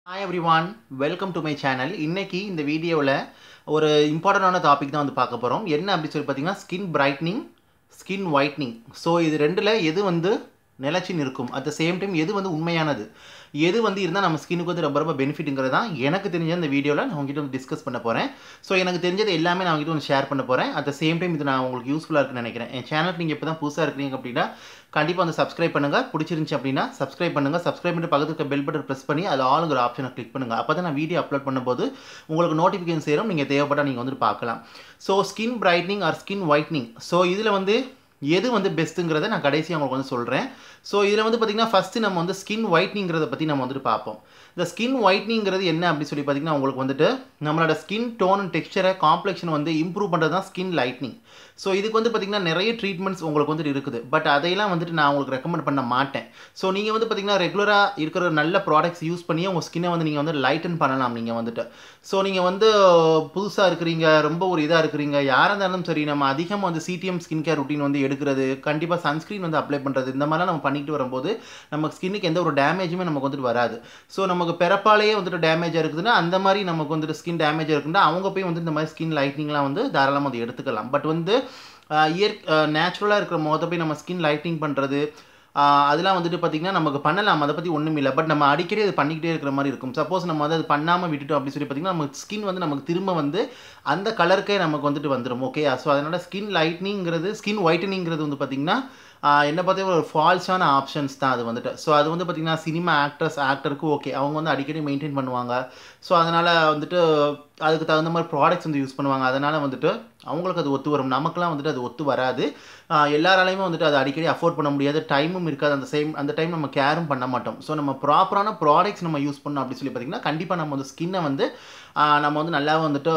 hi everyone welcome to my channel இன்னைக்கு இந்த வீடியோவில் ஒரு இம்பார்ட்டண்டான டாபிக் தான் வந்து பார்க்க போகிறோம் என்ன அப்படி சொல்லி பார்த்தீங்கன்னா skin brightening skin whitening so இது ரெண்டில் எது வந்து நிலச்சி நிற்கும் அட் த சேம் டைம் எது வந்து உண்மையானது எது வந்து இருந்தால் நம்ம ஸ்கினுக்கு வந்து ரொம்ப ரொம்ப பெனிஃபிட்டுங்கிறது தான் எனக்கு தெரிஞ்ச இந்த வீடியோவில் நான் உங்ககிட்ட வந்து டிஸ்கஸ் பண்ண போகிறேன் ஸோ எனக்கு தெரிஞ்சது எல்லாமே நான் உங்ககிட்ட வந்து ஷேர் பண்ண போகிறேன் அட் த சேம் டைம் இது நான் உங்களுக்கு யூஸ்ஃபுல்லாக இருக்குன்னு நினைக்கிறேன் என் சேனலுக்கு நீங்கள் இப்போ தான் புதுசாக இருக்கிறீங்க அப்படின்னா கண்டிப்பாக வந்து சப்ஸ்கிரைப் பண்ணுங்கள் பிடிச்சிருந்துச்சி அப்படின்னா சப்ஸ்கிரைப் பண்ணுங்கள் சப்ஸ்கிரைப் பண்ணிட்டு பக்கத்துக்கு பெல் பட்டன் ப்ரெஸ் பண்ணி அதில் ஆளுங்கிற ஆப்ஷனை கிளிக் பண்ணுங்கள் அப்போ தான் நான் வீடியோ அப்லோட் பண்ணும்போது உங்களுக்கு நோட்டிஃபிகேஷன் சேரும் நீங்கள் தேவைப்பட்டால் நீங்கள் வந்துட்டு பார்க்கலாம் so skin brightening or skin whitening so இதில் வந்து எது வந்து பெஸ்ட்டுங்கிறத நான் கடைசியாக உங்களுக்கு வந்து சொல்கிறேன் ஸோ இதில் வந்து பார்த்திங்கன்னா ஃபஸ்ட்டு நம்ம வந்து ஸ்கின் ஒயிட்னிங்கிறத பற்றி நம்ம வந்துட்டு பார்ப்போம் இந்த ஸ்கின் ஒயிட்னிங்கிறது என்ன அப்படின்னு சொல்லி பார்த்தீங்கன்னா உங்களுக்கு வந்துட்டு நம்மளோட ஸ்கின் டோன் அண்ட் டெக்ஸ்சரை காம்ப்ளெக்ஷன் வந்து இம்ப்ரூவ் பண்ணுறது தான் ஸ்கின் லைட்னிங் ஸோ இதுக்கு வந்து பார்த்திங்கன்னா நிறைய ட்ரீட்மெண்ட்ஸ் உங்களுக்கு வந்துட்டு இருக்குது பட் அதையெல்லாம் வந்துட்டு நான் உங்களுக்கு ரெக்கமெண்ட் பண்ண மாட்டேன் ஸோ நீங்கள் வந்து பார்த்திங்கன்னா ரெகுலராக இருக்கிற நல்ல ப்ராடக்ட்ஸ் யூஸ் பண்ணி உங்கள் ஸ்கின்னை வந்து நீங்கள் வந்து லைட்டன் பண்ணலாம் நீங்கள் வந்துட்டு ஸோ நீங்கள் வந்து புதுசாக இருக்கிறீங்க ரொம்ப ஒரு இதாக இருக்கிறீங்க யாராக இருந்தாலும் சரி நம்ம அதிகமாக வந்து சிடிஎம் ஸ்கின் கேர் ருட்டீன் வந்து எடுக்கிறது கண்டிப்பாக சன்ஸ்க்ரீன் வந்து அப்ளை பண்ணுறது இந்த மாதிரிலாம் நம்ம பண்ணிட்டு வரும்போது நம்ம ஸ்கின்னுக்கு எந்த ஒரு டேமேஜுமே நமக்கு வந்துட்டு வராது ஸோ நமக்கு பிறப்பாலேயே வந்துட்டு டேமேஜாக இருக்குதுன்னா அந்த மாதிரி நமக்கு வந்துட்டு ஸ்கின் டேமேஜாக இருக்குன்னா அவங்க போய் வந்து இந்த மாதிரி ஸ்கின் லைட்னிங்லாம் வந்து தாராளமாக வந்து எடுத்துக்கலாம் பட் வந்து இயற் நேச்சுரலாக இருக்கிற முகத்தை போய் நம்ம ஸ்கின் லைட்டிங் பண்ணுறது அதெல்லாம் வந்துட்டு பார்த்திங்கன்னா நமக்கு பண்ணலாம் அதை பற்றி ஒன்றும் இல்லை பட் நம்ம அடிக்கடி அது பண்ணிக்கிட்டே இருக்கிற மாதிரி இருக்கும் சப்போஸ் நம்ம வந்து அது பண்ணாமல் விட்டுட்டோம் அப்படின்னு சொல்லி பார்த்திங்கன்னா நம்ம ஸ்கின் வந்து நமக்கு திரும்ப வந்து அந்த கலருக்கே நமக்கு வந்துட்டு வந்துடும் ஓகே ஸோ அதனால் ஸ்கின் லைட்னிங்கிறது ஸ்கின் ஒயிட்டனிங்கிறது வந்து பார்த்திங்கன்னா என்ன பார்த்தா ஒரு ஃபால்ஸான ஆப்ஷன்ஸ் தான் அது வந்துட்டு ஸோ அது வந்து பார்த்திங்கன்னா சினிமா ஆக்டர்ஸ் ஆக்டருக்கு ஓகே அவங்க வந்து அடிக்கடி மெயின்டைன் பண்ணுவாங்க ஸோ அதனால் வந்துட்டு அதுக்கு தகுந்த மாதிரி ப்ராடக்ட்ஸ் வந்து யூஸ் பண்ணுவாங்க அதனால் வந்துட்டு அவங்களுக்கு அது ஒத்து வரும் நமக்குலாம் வந்துட்டு அது ஒத்து வராது எல்லாராலையுமே வந்துட்டு அதை அடிக்கடி அஃபோர்ட் பண்ண முடியாது டைமும் இருக்காது அந்த சேம் அந்த டைம் நம்ம கேரும் பண்ண மாட்டோம் ஸோ நம்ம ப்ராப்பரான ப்ராடக்ட்ஸ் நம்ம யூஸ் பண்ணோம் அப்படின்னு சொல்லி பார்த்திங்கன்னா கண்டிப்பாக நம்ம வந்து ஸ்கின்னை வந்து நம்ம வந்து நல்லா வந்துட்டு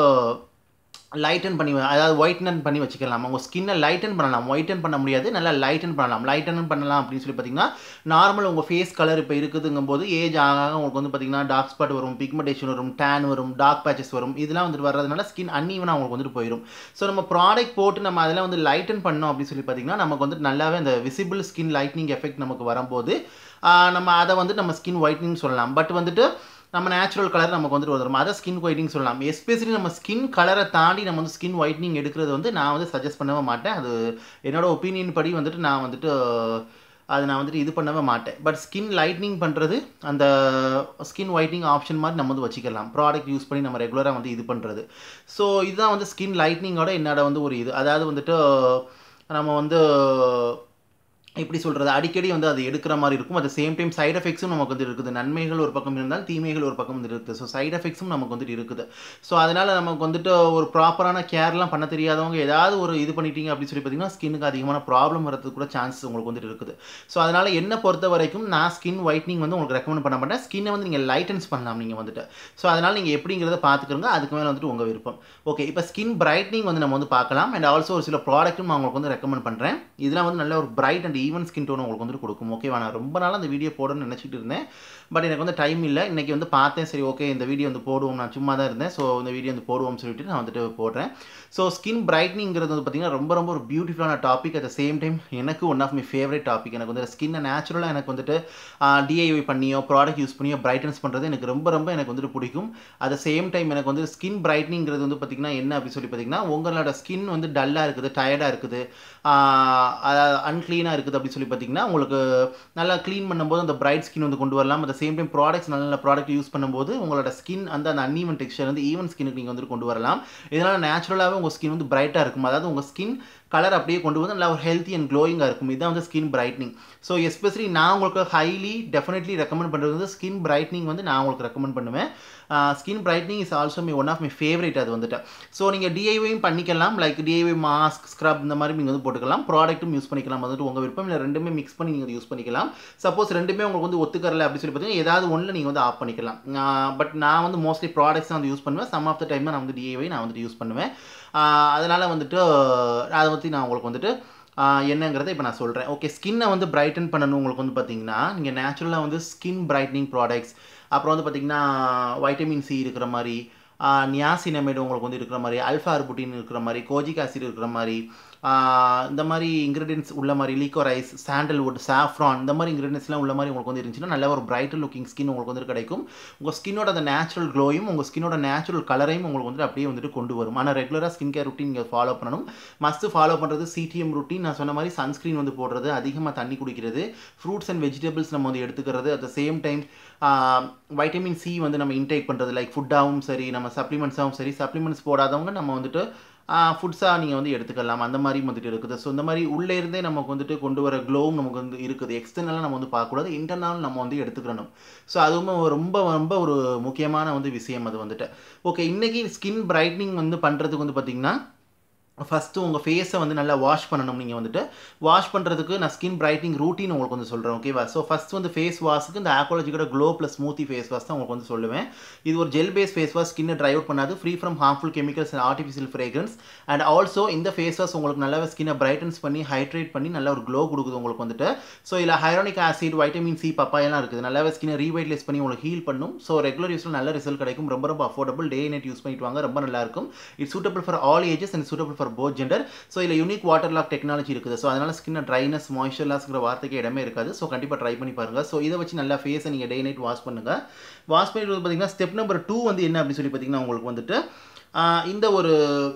லைட்டன் பண்ணி அதாவது ஒயிட்டன் பண்ணி வச்சுக்கலாம் உங்கள் ஸ்கின்னை லைட்டன் பண்ணலாம் ஒயிட்டன் பண்ண முடியாது நல்லா லைட்டன் பண்ணலாம் லைட்டன் பண்ணலாம் அப்படின்னு சொல்லி பார்த்தீங்கன்னா நார்மல் உங்கள் ஃபேஸ் கலர் இப்போ இருக்குதுங்கும் போது ஏஜ் ஆக உங்களுக்கு வந்து பார்த்தீங்கன்னா டார்க் ஸ்பாட் வரும் பிக்மெண்டேஷன் வரும் டேன் வரும் டார்க் பேச்சஸ் வரும் இதெல்லாம் வந்துட்டு வர்றதுனால ஸ்கின் அன்ஈவனாக உங்களுக்கு வந்துட்டு போயிடும் ஸோ நம்ம ப்ராடக்ட் போட்டு நம்ம அதெல்லாம் வந்து லைட்டன் பண்ணோம் அப்படின்னு சொல்லி பார்த்தீங்கன்னா நமக்கு வந்து நல்லாவே அந்த விசிபிள் ஸ்கின் லைட்னிங் எஃபெக்ட் நமக்கு வரும்போது நம்ம அதை வந்து நம்ம ஸ்கின் ஒயிட்னிங் சொல்லலாம் பட் வந்துட்டு நம்ம நேச்சுரல் கலர் நமக்கு வந்துட்டு வரும் அதை ஸ்கின் ஒயிட்டிங் சொல்லலாம் எஸ்பெஷலி நம்ம ஸ்கின் கலரை தாண்டி நம்ம வந்து ஸ்கின் ஒயிட்னிங் எடுக்கிறது வந்து நான் வந்து சஜஸ்ட் பண்ணவே மாட்டேன் அது என்னோட ஒப்பீனியன் படி வந்துட்டு நான் வந்துட்டு அது நான் வந்துட்டு இது பண்ணவே மாட்டேன் பட் ஸ்கின் லைட்னிங் பண்ணுறது அந்த ஸ்கின் ஒயிட்னிங் ஆப்ஷன் மாதிரி நம்ம வந்து வச்சுக்கலாம் ப்ராடக்ட் யூஸ் பண்ணி நம்ம ரெகுலராக வந்து இது பண்ணுறது ஸோ இதுதான் வந்து ஸ்கின் லைட்னிங்கோட என்னோட வந்து ஒரு இது அதாவது வந்துட்டு நம்ம வந்து எப்படி சொல்கிறது அடிக்கடி வந்து அது எடுக்கிற மாதிரி இருக்கும் அட் சேம் டைம் சைட் எஃபெக்ட்ஸும் நமக்கு வந்து இருக்குது நன்மைகள் ஒரு பக்கம் இருந்தால் தீமைகள் ஒரு பக்கம் வந்து இருக்குது ஸோ சைட் எஃபெக்ட்ஸும் நமக்கு வந்துட்டு இருக்குது ஸோ அதனால் நமக்கு வந்துட்டு ஒரு ப்ராப்பரான கேர்லாம் பண்ண தெரியாதவங்க ஏதாவது ஒரு இது பண்ணிட்டீங்க அப்படின்னு சொல்லி பார்த்தீங்கன்னா ஸ்கின்னுக்கு அதிகமான ப்ராப்ளம் வரதுக்கு கூட சான்சஸ் உங்களுக்கு வந்துட்டு இருக்குது ஸோ அதனால் என்ன பொறுத்த வரைக்கும் நான் ஸ்கின் ஒயிட்னிங் வந்து உங்களுக்கு ரெக்கமெண்ட் பண்ண மாட்டேன் ஸ்கின்னை வந்து நீங்கள் லைட்டன்ஸ் பண்ணலாம் நீங்கள் வந்துட்டு ஸோ அதனால் நீங்கள் எப்படிங்கிறத பார்த்துக்கிறோங்க அதுக்கு மேலே வந்துட்டு உங்கள் விருப்பம் ஓகே இப்போ ஸ்கின் பிரைட்னிங் வந்து நம்ம வந்து பார்க்கலாம் அண்ட் ஆல்சோ ஒரு சில ப்ராடக்ட்டும் நான் உங்களுக்கு வந்து ரெக்கமெண்ட் பண்ணுறேன் இதெல்லாம் வந்து நல்ல ஒரு bright and even skin tone உங்களுக்கு வந்துட்டு கொடுக்கும் ஓகேவா நான் ரொம்ப நாள் அந்த வீடியோ போடணும்னு நினச்சிட்டு இருந்தேன் பட் எனக்கு வந்து டைம் இல்லை இன்றைக்கி வந்து பார்த்தேன் சரி ஓகே இந்த வீடியோ வந்து போடுவோம் நான் சும்மா தான் இருந்தேன் ஸோ இந்த வீடியோ வந்து போடுவோம்னு சொல்லிட்டு நான் வந்துட்டு போடுறேன் ஸோ ஸ்கின் பிரைட்னிங்கிறது வந்து பார்த்திங்கன்னா ரொம்ப ரொம்ப ஒரு பியூட்டிஃபுல்லான topic at the same time எனக்கு one of my favourite topic எனக்கு வந்து ஸ்கின்னை நேச்சுரலாக எனக்கு வந்துட்டு டிஐஒய் பண்ணியோ ப்ராடக்ட் யூஸ் பண்ணியோ பிரைட்டன்ஸ் பண்ணுறது எனக்கு ரொம்ப ரொம்ப எனக்கு வந்துட்டு பிடிக்கும் அட் த சேம் டைம் எனக்கு வந்து ஸ்கின் பிரைட்னிங்கிறது வந்து பார்த்திங்கன்னா என்ன அப்படின்னு சொல்லி பார்த்திங்கன்னா உங்களோட ஸ்கின் வந்து டல்லாக இருக்குது டயர்டாக இருக்குது அன்க்ளீனாக இருக்குது அப்படின்னு சொல்லி பார்த்திங்கன்னா உங்களுக்கு நல்லா க்ளீன் பண்ணும்போது அந்த பிரைட் ஸ்கின் வந்து கொண்டு வரலாம் அட் சேம் டைம் ப்ராடக்ட்ஸ் நல்ல நல்ல ப்ராடக்ட் யூஸ் பண்ணும்போது உங்களோட ஸ்கின் அந்த அந்த அன்ஈவன் டெக்ஸ்டர் வந்து ஈவன் ஸ்கின்னுக்கு நீங்கள் வந்து கொண்டு வரலாம் இதனால் நேச்சுரலாகவே உங்கள் ஸ்கின் வந்து பிரைட்டாக இருக்கும் அதாவது உங்கள் ஸ்கின் கலர் அப்படியே கொண்டு வந்து நல்லா ஒரு ஹெல்த்தி அண்ட் க்ளோயிங்காக இருக்கும் இதுதான் வந்து ஸ்கின் பிரைட்னிங் ஸோ எஸ்பெஷலி நான் உங்களுக்கு ஹைலி டெஃபினெட்லி ரெக்கமெண்ட் பண்ணுறது வந்து ஸ்கின் பிரைட்னிங் வந்து நான் உங்களுக்கு ரெக்கமெண்ட் பண்ணுவேன் skin brightening is also my one of my favourite அது வந்துட்டு ஸோ நீங்கள் டிஐவையும் பண்ணிக்கலாம் லைக் டிஐவை மாஸ்க் ஸ்க்ரப் இந்த மாதிரி நீங்கள் வந்து போட்டுக்கலாம் ப்ராடக்ட்டும் யூஸ் பண்ணிக்கலாம் வந்துட்டு உங்கள் விருப்பம் இல்லை ரெண்டுமே மிக்ஸ் பண்ணி நீங்கள் யூஸ் பண்ணிக்கலாம் சப்போஸ் ரெண்டுமே உங்களுக்கு வந்து ஒத்துக்கரல அப்படின்னு சொல்லி பார்த்தீங்கன்னா ஏதாவது ஒன்றில் நீங்கள் வந்து ஆஃப் பண்ணிக்கலாம் பட் நான் வந்து மோஸ்ட்லி ப்ராடக்ட்ஸ் தான் வந்து யூஸ் பண்ணுவேன் சம் ஆஃப் த டைம் நான் வந்து டிஐவை நான் வந்துட்டு யூஸ் பண்ணுவேன் அதனால் வந்துட்டு அதை பற்றி நான் உங்களுக்கு வந்துட்டு என்னங்கிறத இப்போ நான் சொல்கிறேன் ஓகே ஸ்கின்னை வந்து பிரைட்டன் பண்ணணும் உங்களுக்கு வந்து பார்த்தீங்கன்னா நீங்கள் நேச்சுரலாக வந்து ஸ்கின் பிரைட்னிங் ப்ராடக்ட்ஸ் அப்புறம் வந்து பார்த்திங்கன்னா வைட்டமின் சி இருக்கிற மாதிரி நியாசினமைடு உங்களுக்கு வந்து இருக்கிற மாதிரி அல்ஃபா அர்புட்டின் இருக்கிற மாதிரி கோஜிக் ஆசிட் இருக்கிற மாதிரி இந்த மாதிரி இன்க்ரீடியன்ஸ் உள்ள மாதிரி லீக்கோரைஸ் சாண்டல்வுட் சாஃப்ரான் இந்த மாதிரி இன்க்ரீடியன்ஸ்லாம் உள்ள மாதிரி உங்களுக்கு வந்து இருந்துச்சுன்னா நல்ல ஒரு பிரைட்டர் லுக்கிங் ஸ்கின் உங்களுக்கு வந்து கிடைக்கும் உங்கள் ஸ்கின்னோட அந்த நேச்சுரல் க்ளோயும் உங்கள் ஸ்கின்னோட நேச்சுரல் கலரையும் உங்களுக்கு வந்துட்டு அப்படியே வந்துட்டு கொண்டு வரும் ஆனால் ரெகுலராக ஸ்கின் கேர் ருட்டீன் நீங்கள் ஃபாலோ பண்ணணும் மஸ்ட்டு ஃபாலோ பண்ணுறது சிடிஎம் ருட்டீன் நான் சொன்ன மாதிரி சன்ஸ்க்ரீன் வந்து போடுறது அதிகமாக தண்ணி குடிக்கிறது ஃப்ரூட்ஸ் அண்ட் வெஜிடபிள்ஸ் நம்ம வந்து எடுத்துக்கிறது at the same time vitamin C வந்து நம்ம இன்டேக் பண்ணுறது லைக் ஃபுட்டாகவும் சரி நம்ம சப்ளிமெண்ட்ஸாகவும் சரி சப்ளிமெண்ட்ஸ் போடாதவங்க நம்ம வந்துட்டு ஃபுட்ஸாக நீங்கள் வந்து எடுத்துக்கலாம் அந்த மாதிரி வந்துட்டு இருக்குது ஸோ இந்த மாதிரி உள்ளே இருந்தே நமக்கு வந்துட்டு கொண்டு வர க்ளோவும் நமக்கு வந்து இருக்குது எக்ஸ்டர்னலாக நம்ம வந்து பார்க்கக்கூடாது இன்டர்னல் நம்ம வந்து எடுத்துக்கணும் ஸோ அதுவுமே ரொம்ப ரொம்ப ஒரு முக்கியமான வந்து விஷயம் அது வந்துட்டு ஓகே இன்றைக்கி ஸ்கின் பிரைட்னிங் வந்து பண்ணுறதுக்கு வந்து பார்த்திங்கன்னா ஃபஸ்ட்டு உங்கள் ஃபேஸை வந்து நல்லா வாஷ் பண்ணணும் நீங்கள் வந்துட்டு வாஷ் பண்ணுறதுக்கு நான் ஸ்கின் பிரைட்னிங் ரூட்டின் உங்களுக்கு வந்து சொல்கிறேன் ஓகேவா ஸோ ஃபஸ்ட் வந்து ஃபேஸ் வாஷுக்கு இந்த ஆக்காலஜிக்கோட glow plus smoothie face wash தான் உங்களுக்கு வந்து சொல்லுவேன் இது ஒரு ஜெல் பேஸ் ஃபேஸ் வாஷ் ஸ்கின்னை ட்ரை அவுட் பண்ணாது free from harmful chemicals and artificial fragrance and also இந்த ஃபேஸ் வாஷ் உங்களுக்கு நல்லாவே ஸ்கின்னை பிரைட்டன்ஸ் பண்ணி ஹைட்ரேட் பண்ணி நல்ல ஒரு க்ளோ கொடுக்குது உங்களுக்கு வந்துட்டு ஸோ இதில் ஹைரோனிக் ஆசிட் வைட்டமின் சி பப்பாயெல்லாம் இருக்குது நல்லாவே ஸ்கின்னை ரீவைட்லைஸ் பண்ணி உங்களுக்கு ஹீல் பண்ணும் ஸோ ரெகுலர் யூஸில் நல்ல ரிசல்ட் கிடைக்கும் ரொம்ப ரொம்ப அஃபோர்டபுள் டே நைட் யூஸ் பண்ணிட்டு வாங்க ரொம்ப நல்லாயிருக்கும் it's suitable for all ages and suitable for both gender so இதில் யூனிக் வாட்டர் லாக் டெக்னாலஜி இருக்குது ஸோ அதனால் ஸ்கின்னை ட்ரைனஸ் மாய்ஸ்சர் லாஸ்ங்கிற வார்த்தைக்கு இடமே இருக்காது ஸோ கண்டிப்பாக ட்ரை பண்ணி பாருங்கள் ஸோ இதை வச்சு நல்லா ஃபேஸை நீங்கள் டே நைட் வாஷ் பண்ணுங்கள் வாஷ் பண்ணிட்டு பார்த்தீங்கன்னா ஸ்டெப் நம்பர் டூ வந்து என்ன அப்படின்னு சொல்லி பார்த்தீங்கன்னா உங்களுக்கு வந்துட்டு இந்த ஒரு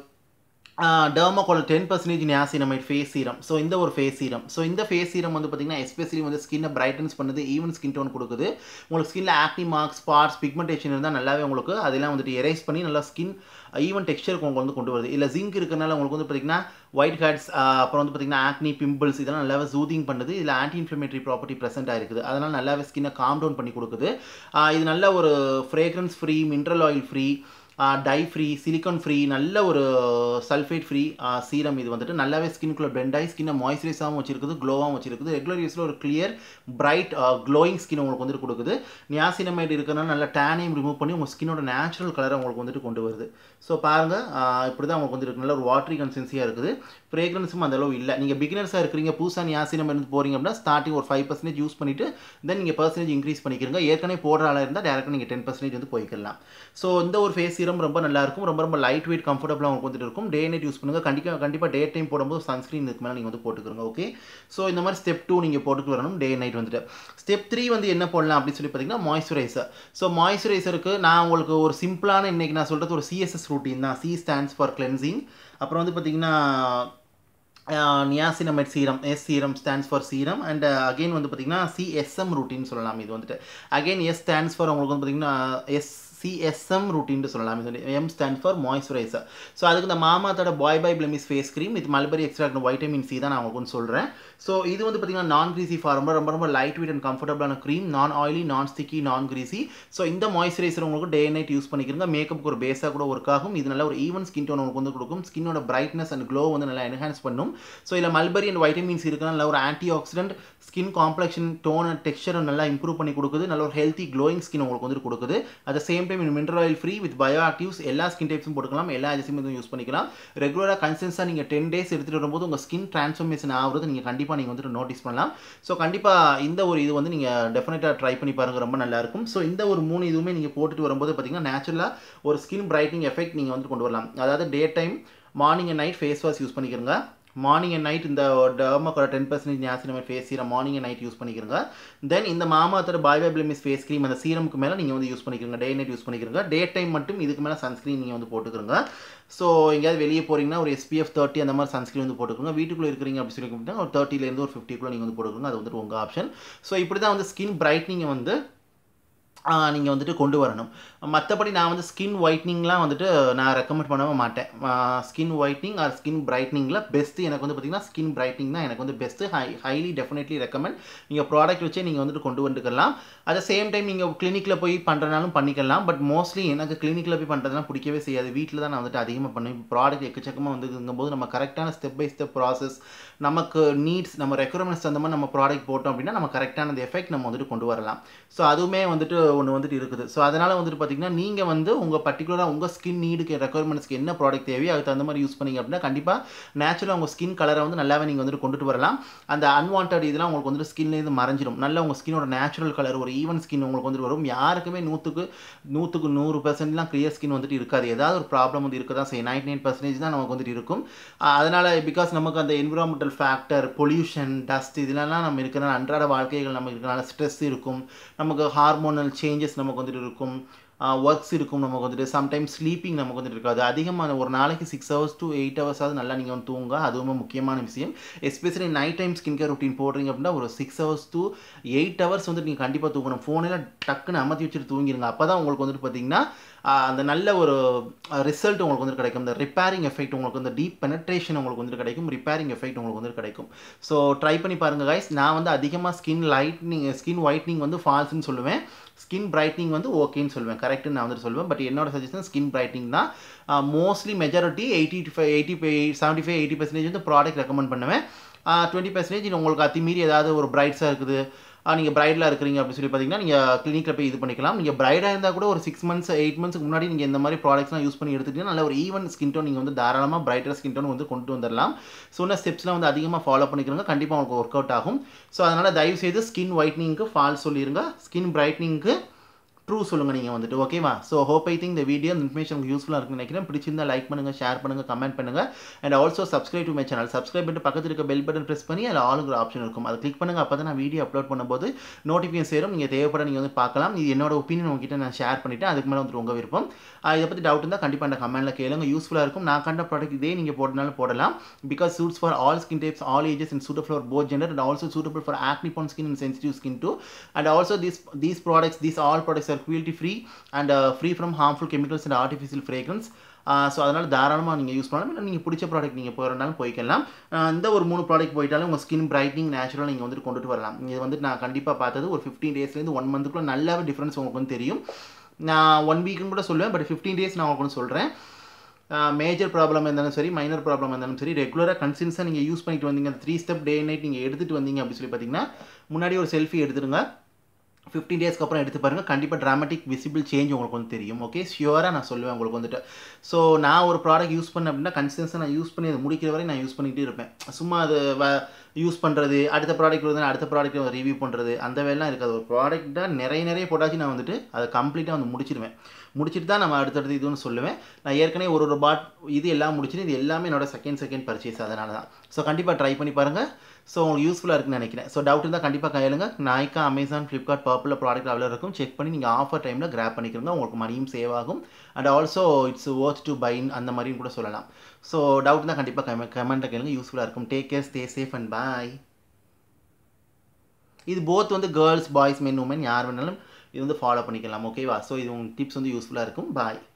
டெர்மாகோல் ten percentage niacinamide face serum so இந்த ஒரு ஃபேஸ் சீரம் ஸோ இந்த ஃபேஸ் சீரம் வந்து பார்த்திங்கன்னா எஸ்பெஷலி வந்து ஸ்கின்னை பிரைட்டன்ஸ் பண்ணுது ஈவன் ஸ்கின் டோன் கொடுக்குது உங்களுக்கு ஸ்கின்ல ஆக்னி மார்க்ஸ் ஸ்பாட்ஸ் பிக்மெண்டேஷன் இருந்தால் நல்லாவே உங்களுக்கு அதெல்லாம் வந்துட்டு எரேஸ் பண்ணி நல்லா ஸ்கின் ஈவன் டெக்ஸ்டருக்கு உங்களுக்கு வந்து கொண்டு வருது இல்லை ஜிங்க் இருக்கிறனால உங்களுக்கு வந்து பார்த்திங்கன்னா ஒயிட் ஹேட்ஸ் அப்புறம் வந்து பார்த்திங்கன்னா ஆக்னி பிம்பிள்ஸ் இதெல்லாம் நல்லாவே ஜூதிங் பண்ணுது இதில் ஆன்டி இன்ஃப்ளமேட்டரி ப்ராப்பர்ட்டி ப்ரெசென்ட் ஆயிருக்குது அதனால் நல்லாவே ஸ்கின்னை காம் டவுன் பண்ணி கொடுக்குது இது நல்ல ஒரு fragrance free mineral oil free dye free silicone free நல்ல ஒரு சல்ஃபேட் ஃப்ரீ சீரம் இது வந்துட்டு நல்லாவே ஸ்கின்குள்ளே பெண்ட் ஆகி ஸ்கின்னை மாய்ஸ்சரைஸாகவும் வச்சிருக்குது க்ளோவாகவும் வச்சிருக்குது ரெகுலர் யூஸில் ஒரு கிளியர் பிரைட் க்ளோயிங் ஸ்கின் உங்களுக்கு வந்துட்டு கொடுக்குது நியாசினமைட் இருக்கிறனால நல்ல டேனையும் ரிமூவ் பண்ணி உங்கள் ஸ்கினோட நேச்சுரல் கலரை உங்களுக்கு வந்துட்டு கொண்டு வருது ஸோ பாருங்கள் இப்படி தான் உங்களுக்கு வந்துருக்கு நல்ல ஒரு வாட்டரி கன்சிஸ்டன்சியாக இருக்குது ஃப்ரேக்ரன்ஸும் அந்த அளவு இல்லை நீங்கள் பிகினர்ஸாக இருக்கிறீங்க புதுசாக நியாசினம் இருந்து போகிறீங்க அப்படின்னா ஸ்டார்டிங் ஒரு ஃபைவ் பர்சன்டேஜ் யூஸ் பண்ணிவிட்டு தென் நீங்கள் பர்சன்டேஜ் இன்க்ரீஸ் பண்ணிக்கிறீங்க ஏற்கனவே போடுற ஆளாக இருந்தால் டேரெக்டாக நீங்கள் டென் பர்சன்டேஜ் வந்து போய்க்கலாம் ஸோ இந்த ஒரு ஃபேஸ் சீரம் ரொம்ப நல்லா இருக்கும் ரொம்ப ரொம்ப லைட் வெயிட் கம்ஃபர்டபுளாக உங்களுக்கு வந்துட்டு இருக்கும் டே நைட் யூஸ் பண்ணுங்கள் கண்டிப்பாக கண்டிப்பாக டே டைம் போடும்போது சன்ஸ்க்ரீன் இதுக்கு மேலே நீங்கள் வந்து போட்டுக்கிறோங்க ஓகே ஸோ இந்த மாதிரி ஸ்டெப் டூ நீங்கள் போட்டுட்டு வரணும் டே நைட் வந்துட்டு ஸ்டெப் த்ரீ வந்து என்ன போடலாம் அப்படின்னு சொல்லி பார்த்தீங்கன்னா மாய்ஸ்சரைசர் ஸோ மாய்ஸ்சரைசருக்கு நான் உங்களுக்கு ஒரு சிம்பிளான இன்னைக்கு நான் சொல்கிறது ஒரு சிஎஸ்எஸ் ரூட்டீன் தான் சி ஸ்டாண்ட்ஸ் ஃபார் கிளென்சிங் அப்புறம் வந்து பார்த்தீங்கன்னா niacinamide serum S serum stands for serum and again வந்து பார்த்தீங்கன்னா சிஎஸ்எம் ரூட்டின்னு சொல்லலாம் இது வந்துட்டு அகெயின் எஸ் ஸ்டாண்ட்ஸ் ஃபார் உங்களுக்கு வந்து பார்த்தீங்கன்னா எஸ் சிஎஸ்எம் ரூட்டின்னு சொல்லலாம் சொல்லி M stand for moisturiser so அதுக்கு இந்த மாமாத்தோட bye bye blemish face cream இது மல்பரி எக்ஸ்ட்ராக்ட் வைட்டமின் சி தான் நான் உங்களுக்கு வந்து சொல்கிறேன் ஸோ இது வந்து பார்த்தீங்கன்னா நான் கிரீசி ஃபார்ம் ரொம்ப ரொம்ப லைட் வெயிட் அண்ட் கம்ஃபர்டபுளான cream non oily non sticky non greasy so இந்த மாய்ஸ்சரைசர் உங்களுக்கு டே நைட் யூஸ் பண்ணிக்கிறங்க மேக்கப்புக்கு ஒரு பேஸாக கூட ஒர்க் ஆகும் இது நல்ல ஒரு ஈவன் ஸ்கின் டோன் உங்களுக்கு வந்து கொடுக்கும் ஸ்கின்னோட பிரைட்னஸ் அண்ட் க்ளோ வந்து நல்லா என்ஹான்ஸ் பண்ணும் ஸோ இதில் மல்பரி அண்ட் வைட்டமின்ஸ் இருக்குன்னா நல்ல ஒரு antioxidant skin complexion tone and texture நல்லா இம்ப்ரூவ் பண்ணி கொடுக்குது நல்ல ஒரு ஹெல்த்தி க்ளோயிங் ஸ்கின் உங்களுக்கு வந்து கொடுக்குது at same time mineral oil free with bioactives எல்லா ஸ்கின் டைப்ஸும் போட்டுக்கலாம் எல்லா ஏஜஸும் இதுவும் யூஸ் பண்ணிக்கலாம் ரெகுலராக கன்சிஸ்டாக நீங்கள் டென் டேஸ் எடுத்துகிட்டு வரும்போது உங்கள் ஸ்கின் ட்ரான்ஸ்ஃபர்மேஷன் ஆகுறது நீங்கள் கண்டிப்பாக நீங்கள் வந்துட்டு நோட்டீஸ் பண்ணலாம் ஸோ கண்டிப்பாக இந்த ஒரு இது வந்து நீங்கள் டெஃபினட்டாக ட்ரை பண்ணி பாருங்கள் ரொம்ப நல்லாயிருக்கும் ஸோ இந்த ஒரு மூணு இதுவுமே நீங்கள் போட்டுட்டு வரும்போது பார்த்தீங்கன்னா நேச்சுரலாக ஒரு ஸ்கின் பிரைட்னிங் எஃபெக்ட் நீங்கள் வந்து கொண்டு வரலாம் அதாவது day time morning and night face wash use பண்ணிக்கிறங்க மார்னிங் அண்ட் நைட் இந்த டெர்மாக்கோட ten percentage niacinamide face serum morning and night use பண்ணிக்கிறங்க தென் இந்த மாமாத்தோட bye bye blemish face cream அந்த சீரமுக்கு மேலே நீங்கள் வந்து யூஸ் பண்ணிக்கிறங்க டே நைட் யூஸ் பண்ணிக்கிறங்க டே டைம் மட்டும் இதுக்கு மேலே சன்ஸ்க்ரீன் நீங்கள் வந்து போட்டுக்கிறங்க ஸோ எங்கேயாவது வெளியே போகிறீங்கன்னா ஒரு எஸ்பிஎஃப் தேர்ட்டி அந்த மாதிரி சன்ஸ்க்ரீன் வந்து போட்டுக்கோங்க வீட்டுக்குள்ளே இருக்கிறீங்க அப்படி சொல்லி அப்படின்னா ஒரு தேர்ட்டிலேருந்து ஒரு ஃபிஃப்டிக்குள்ளே நீங்கள் வந்து போட்டுக்கோங்க அது வந்துட்டு உங்கள் ஆப்ஷன் ஸோ இப்படி தான் வந்து ஸ்கின் பிரைட்னிங்கை வந்து நீங்கள் வந்துட்டு கொண்டு வரணும் மற்றபடி நான் வந்து ஸ்கின் ஒயிட்னிங்லாம் வந்துட்டு நான் ரெக்கமெண்ட் பண்ணவே மாட்டேன் ஸ்கின் ஒயிட்னிங் ஆர் ஸ்கின் பிரைட்னிங்கில் பெஸ்ட்டு எனக்கு வந்து பார்த்திங்கன்னா ஸ்கின் பிரைட்னிங் தான் எனக்கு வந்து best high highly definitely recommend நீங்கள் ப்ராடக்ட் வச்சே நீங்கள் வந்துட்டு கொண்டு வந்துக்கலாம் அட் சேம் டைம் நீங்கள் கிளினிக்கில் போய் பண்ணுறனாலும் பண்ணிக்கலாம் பட் மோஸ்ட்லி எனக்கு கிளினிக்கில் போய் பண்ணுறதுலாம் பிடிக்கவே செய்யாது வீட்டில் தான் நான் வந்துட்டு அதிகமாக பண்ணுவேன் ப்ராடக்ட் எக்கச்சக்கமாக வந்துங்கும்போது நம்ம கரெக்டான ஸ்டெப் பை ஸ்டெப் ப்ராசஸ் நமக்கு நீட்ஸ் நம்ம ரெக்குயர்மெண்ட்ஸ் அந்த மாதிரி நம்ம ப்ராடக்ட் போட்டோம் அப்படின்னா நம்ம கரெக்டான அந்த எஃபெக்ட் நம்ம வந்துட்டு கொண்டு வரலாம் ஸோ அதுவுமே வந்துட்டு ஒன்று வந்துட்டு இருக்குது ஸோ அதனால் வந்துட்டு பார்த்தீங்கன்னா நீங்கள் வந்து உங்கள் பர்டிகுலராக உங்கள் ஸ்கின் நீடுக்கு ரெக்குயர்மெண்ட்ஸ்க்கு என்ன ப்ராடக்ட் தேவையோ அதுக்கு தகுந்த மாதிரி யூஸ் பண்ணீங்க அப்படின்னா கண்டிப்பாக நேச்சுரலாக உங்கள் ஸ்கின் கலரை வந்து நல்லாவே நீங்கள் வந்துட்டு கொண்டுட்டு வரலாம் அந்த அன்வான்ட் இதெல்லாம் உங்களுக்கு வந்துட்டு ஸ்கின்லேருந்து மறைஞ்சிடும் நல்ல உங்கள் ஸ்கினோட நேச்சுரல் கலர் ஒரு ஈவன் ஸ்கின் உங்களுக்கு வந்துட்டு வரும் யாருக்குமே நூற்றுக்கு நூற்றுக்கு நூறு பர்சன்ட்லாம் கிளியர் ஸ்கின் வந்துட்டு இருக்காது ஏதாவது ஒரு ப்ராப்ளம் வந்து இருக்க தான் செய்யும் நைன்டி நைன் பர்சன்டேஜ் தான் நமக்கு வந்துட்டு இருக்கும் அதனால் பிகாஸ் நமக்கு அந்த என்விரான்மெண்டல் ஃபேக்டர் பொல்யூஷன் டஸ்ட் இதெல்லாம் நம்ம இருக்கிற அன்றாட வாழ்க்கைகள் நமக்கு இருக்கிறனால ஸ்ட்ரெஸ் இருக்கும் நமக்கு ஹார்மோனல் சேஞ்சஸ் நமக்கு வந்துட்டு இருக்கும் ஒர்க்ஸ் இருக்கும் நமக்கு வந்துட்டு சம்டைம்ஸ் ஸ்லீப்பிங் நமக்கு வந்துட்டு இருக்காது அதிகமான ஒரு நாளைக்கு சிக்ஸ் ஹவர்ஸ் டு எயிட் ஹவர்ஸாவது நல்லா நீங்கள் வந்து தூங்க அதுவுமே முக்கியமான விஷயம் especially night time skin care routine போடுறீங்க அப்படின்னா ஒரு six hours to eight hours வந்துட்டு நீங்கள் கண்டிப்பாக தூங்கணும் ஃபோனில் டக்குன்னு அமர்த்தி வச்சுட்டு தூங்கிடுங்க அப்போ தான் உங்களுக்கு வந்துட்டு பார்த்தீங்கன்னா அந்த நல்ல ஒரு ரிசல்ட் உங்களுக்கு வந்து கிடைக்கும் இந்த ரிப்பேரிங் எஃபெக்ட் உங்களுக்கு வந்து டீப் பெனட்ரேஷன் உங்களுக்கு வந்து கிடைக்கும் ரிப்பேரிங் எஃபெக்ட் உங்களுக்கு வந்து கிடைக்கும் ஸோ ட்ரை பண்ணி பாருங்கள் கைஸ் நான் வந்து அதிகமாக ஸ்கின் லைட்னிங் ஸ்கின் ஒயிட்னிங் வந்து ஃபால்ஸ்னு சொல்லுவேன் ஸ்கின் பிரைட்னிங் வந்து ஓகேன்னு சொல்லுவேன் கரெக்டுன்னு நான் வந்துட்டு சொல்லுவேன் பட் என்னோட சஜஷன் ஸ்கின் பிரைட்னிங் தான் mostly majority eighty to five eighty five seventy five eighty percentage வந்து ப்ராடக்ட் ரெக்கமெண்ட் பண்ணுவேன் டுவெண்ட்டி பர்சன்டேஜ் உங்களுக்கு அத்திமீறி ஏதாவது ஒரு பிரைட்ஸாக இருக்குது நீங்கள் பிரைடில் இருக்கிறீங்க அப்படின்னு சொல்லி பார்த்தீங்கன்னா நீங்கள் கிளினிக்கில் போய் இது பண்ணிக்கலாம் நீங்கள் பிரைடாக இருந்தால் கூட ஒரு சிக்ஸ் மந்த்ஸ் எயிட் மந்த்ஸ்க்கு முன்னாடி நீங்கள் இந்த மாதிரி ப்ராடக்ட்ஸ்லாம் யூஸ் பண்ணி எடுத்துக்கிட்டீங்கன்னா நல்ல ஒரு ஈவன் ஸ்கின் டோன் நீங்கள் வந்து தாராளமாக பிரைட்டர் ஸ்கின் டோன் வந்து கொண்டு வந்துடலாம் சொன்ன ஸ்டெப்ஸ்லாம் வந்து அதிகமாக ஃபாலோ பண்ணிக்கிறோங்க கண்டிப்பாக உங்களுக்கு ஒர்க் அவுட் ஆகும் ஸோ அதனால் தயவுசெய்து ஸ்கின் ஒயிட்னிங்க்கு ஃபால் சொல்லிடுங்க ஸ்கின் பிரைட்னிங்க்கு ட்ரூ சொல்லுங்கள் நீங்கள் வந்துட்டு ஓகேவா ஸோ ஹோப் ஐ திங்க் இந்த வீடியோ இந்த இன்ஃபர்மேஷன் உங்களுக்கு யூஸ்ஃபுல்லாக இருக்குன்னு நினைக்கிறேன் பிடிச்சிருந்தா லைக் பண்ணுங்கள் ஷேர் பண்ணுங்கள் கமெண்ட் பண்ணுங்கள் and also subscribe to my channel subscribe பண்ணிட்டு பக்கத்தில் இருக்க பெல் பட்டன் ப்ரெஸ் பண்ணி அதில் ஆளுங்கிற ஆப்ஷன் இருக்கும் அதை கிளிக் பண்ணுங்கள் அப்போ தான் நான் வீடியோ அப்லோட் பண்ணும்போது நோட்டிஃபிகேஷன் சேரும் நீங்கள் தேவைப்பட நீங்கள் வந்து பார்க்கலாம் இது என்னோட ஒப்பீனியன் உங்ககிட்ட நான் ஷேர் பண்ணிவிட்டு அதுக்கு மேலே வந்துட்டு உங்கள் விருப்பம் இதை பற்றி டவுட் இருந்தால் கண்டிப்பாக அந்த கமெண்ட்டில் கேளுங்க யூஸ்ஃபுல்லாக இருக்கும் நான் கண்ட ப்ராடக்ட் இதே நீங்கள் போட்டனாலும் போடலாம் because suits for all skin types all ages and suitable for both gender and also suitable for acne prone skin and sensitive skin too and also these these products these all products are quality free and free from harmful chemicals and artificial fragrance so அதனால் தாராளமாக நீங்கள் use பண்ணலாம் இல்லை நீங்கள் பிடிச்ச product நீங்கள் போகிறனாலும் போய்க்கலாம் இந்த ஒரு மூணு ப்ராடக்ட் போயிட்டாலும் உங்கள் ஸ்கின் பிரைட்னிங் நேச்சுரலாக நீங்கள் வந்துட்டு கொண்டுட்டு வரலாம் இது வந்து நான் கண்டிப்பாக பார்த்தது ஒரு ஃபிஃப்டீன் டேஸ்லேருந்து ஒன் மந்த்துக்குள்ளே நல்லாவே டிஃப்ரென்ஸ் உங்களுக்கு வந்து தெரியும் நான் ஒன் வீக்குன்னு கூட சொல்லுவேன் பட் ஃபிஃப்டீன் டேஸ் நான் உங்களுக்கு சொல்கிறேன் மேஜர் ப்ராப்ளம் இருந்தாலும் சரி மைனர் ப்ராப்ளம் இருந்தாலும் சரி ரெகுலராக கன்சின்ஸாக நீங்கள் யூஸ் பண்ணிட்டு வந்தீங்க அந்த த்ரீ ஸ்டெப் டே நைட் நீங்கள் எடுத்துகிட்டு வந்தீங்க அப்படின்னு சொல்லி பார்த்தீங்கன்னா முன்னாடி ஒரு செல்ஃபி எடுத்துருங்க ஃபிஃப்டீன் டேஸ்க்கு அப்புறம் எடுத்து பாருங்கள் கண்டிப்பாக ட்ராமட்டிக் விசிபிள் சேஞ்ச் உங்களுக்கு வந்து தெரியும் ஓகே ஷியோராக நான் சொல்லுவேன் உங்களுக்கு வந்துட்டு ஸோ நான் ஒரு ப்ராடக்ட் யூஸ் பண்ணேன் அப்படின்னா கன்சிஸ்டன்ஸாக நான் யூஸ் பண்ணி அது முடிக்கிற வரை நான் யூஸ் பண்ணிகிட்டே இருப்பேன் சும்மா அது யூஸ் பண்ணுறது அடுத்த ப்ராடக்ட் வந்து அடுத்த ப்ராடக்ட் ரிவ்யூ பண்ணுறது அந்த வேலைலாம் இருக்காது ஒரு ப்ராடக்ட்டாக நிறைய நிறைய போட்டாச்சு நான் வந்துட்டு அதை கம்ப்ளீட்டாக வந்து முடிச்சிடுவேன் முடிச்சுட்டு தான் நம்ம அடுத்தடுத்து இதுன்னு சொல்லுவேன் நான் ஏற்கனவே ஒரு ஒரு பாட் இது எல்லாம் முடிச்சுட்டு இது எல்லாமே என்னோட செகண்ட் செகண்ட் பர்ச்சேஸ் அதனால தான் ஸோ கண்டிப்பாக ட்ரை பண்ணி பாருங்கள் ஸோ உங்களுக்கு யூஸ்ஃபுல்லாக இருக்குன்னு நினைக்கிறேன் ஸோ டவுட் இருந்தால் கண்டிப்பாக கையிலுங்க நாய்க்கா அமேசான் ஃப்ளிப்கார்ட் பர்பிளில் ப்ராடக்ட் அவ்வளோ இருக்கும் செக் பண்ணி நீங்கள் ஆஃபர் டைமில் கிராப் பண்ணிக்கிறங்க உங்களுக்கு மணியும் சேவ் ஆகும் and also it's worth to பைன் அந்த மாதிரியும் கூட சொல்லலாம் ஸோ டவுட் தான் கண்டிப்பாக கமெண்ட் கமெண்ட்டை கேளுங்க யூஸ்ஃபுல்லாக இருக்கும் take care stay safe and bye இது போத் வந்து கேர்ள்ஸ் பாய்ஸ் மென் உமன் யார் வேணாலும் இது வந்து ஃபாலோ பண்ணிக்கலாம் ஓகேவா ஸோ இது உங்களுக்கு டிப்ஸ் வந்து யூஸ்ஃபுல்லாக இருக்கும் பாய்